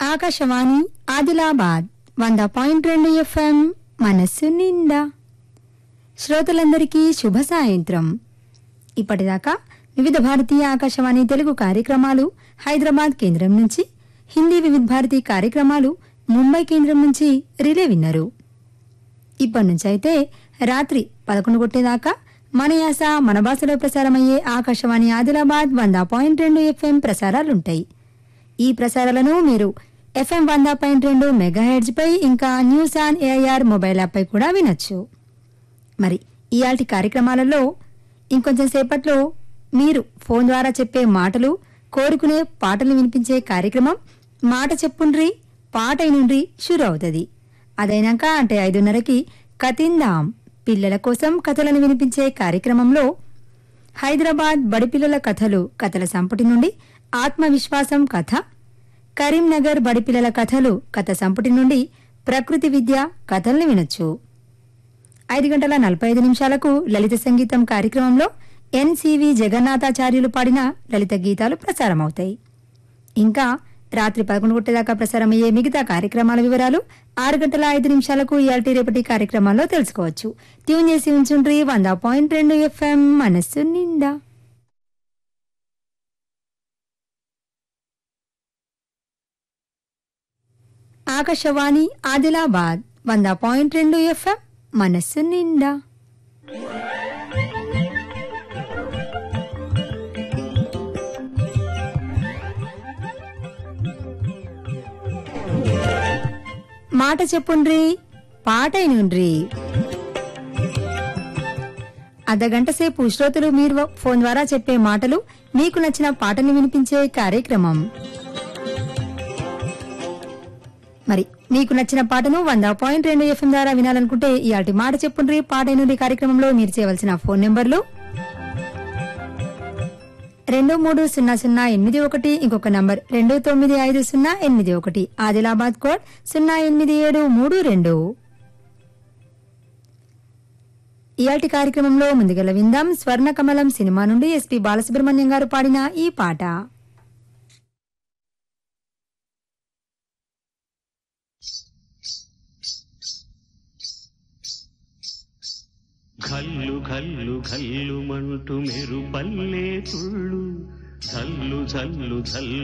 ఆకాశవాణి ఆదిలాబాద్ వంద పాయింట్ రెండు ఎఫ్ఎం మనస్సు నిండా శ్రోతలందరికీ శుభ సాయంత్రం ఇప్పటిదాకా వివిధ భారతీయ ఆకాశవాణి తెలుగు కార్యక్రమాలు హైదరాబాద్ కేంద్రం నుంచి హిందీ వివిధ భారతి కార్యక్రమాలు ముంబై కేంద్రం నుంచి రిలే విన్నారు ఇప్పటి నుంచి అయితే రాత్రి పదకొండు కొట్టేదాకా మన యాస మన భాషలో ప్రసారమయ్యే ఆకాశవాణి ఆదిలాబాద్ వంద పాయింట్ రెండు ఎఫ్ఎం ప్రసారాలుంటాయి ఈ ప్రసారాలను మీరు ఎఫ్ఎం వంద పాయింట్ రెండు మెగాహెడ్జ్ పై ఇంకా news on AIR mobile app పై కూడా వినొచ్చు మరి ఇయాల్టి కార్యక్రమాలలో ఇంకొంచెం సేపట్లో మీరు ఫోన్ ద్వారా చెప్పే మాటలు కోరుకునే పాటలు వినిపించే కార్యక్రమం మాట చెప్పుండ్రి పాట అయినుండ్రి షురు అవుతుంది అదైనాక అంటే ఐదున్నరకి కతిందాం పిల్లల కోసం కథలను వినిపించే కార్యక్రమంలో హైదరాబాద్ బడిపిల్లల కథలు కథల సంపుటి నుండి ఆత్మవిశ్వాసం కథ కరీంనగర్ బడిపిల్లల కథలు కథ సంపుటి నుండి ప్రకృతి విద్య కథల్ని వినొచ్చు ఐదు గంటల నలభై ఐదు నిమిషాలకు లలిత సంగీతం కార్యక్రమంలో ఎన్సివి జగన్నాథాచార్యులు పాడిన లలిత గీతాలు ప్రసారమవుతాయి ఇంకా రాత్రి పదకొండు గంటదాకా ప్రసారమయ్యే మిగతా కార్యక్రమాల వివరాలు ఆరు గంటల ఐదు నిమిషాలకు ఇయాల్టీ రేపటి కార్యక్రమాల్లో తెలుసుకోవచ్చు ట్యూన్ చేసి ఉంచుండ్రి వంద పాయింట్ రెండు ఎఫ్ఎం మనస్సు నిండా ఆకాశవాణి ఆదిలాబాద్ వంద పాయింట్ రెండు ఎఫ్ఎం మనస్సు నిండా మాట చెప్పుండ్రి పాట అయినుండ్రి అర్ధగంట సేపు శ్రోతలు మీరు ఫోన్ ద్వారా చెప్పే మాటలు మీకు నచ్చిన పాటని వినిపించే కార్యక్రమం మరి మీకు నచ్చిన పాటను వంద పాయింట్ రెండు ఎఫ్ఎం ద్వారా వినాలనుకుంటే ఇలాంటి మాట చెప్పుండ్రి పాట అయినుండ్రి కార్యక్రమంలో మీరు చేయవలసిన ఫోన్ నెంబర్లు రెండు మూడు సున్నా సున్నా ఎనిమిది ఒకటి ఇంకొక నంబర్ రెండు తొమ్మిది ఐదు సున్నా ఎనిమిది ఒకటి ఆదిలాబాద్ కోడ్ సున్నా ఎనిమిది ఏడు మూడు రెండు ఇయాటి కార్యక్రమంలో ముందుగల విందాం స్వర్ణ కమలం సినిమా నుండి ఎస్పి బాలసుబ్రహ్మణ్యం గారు పాడిన ఈ పాట ఘల్లు ఘల్లు ఘల్లు మంటూ మెరుపల్లే తుళ్ళు జల్లు జల్లు జల్లు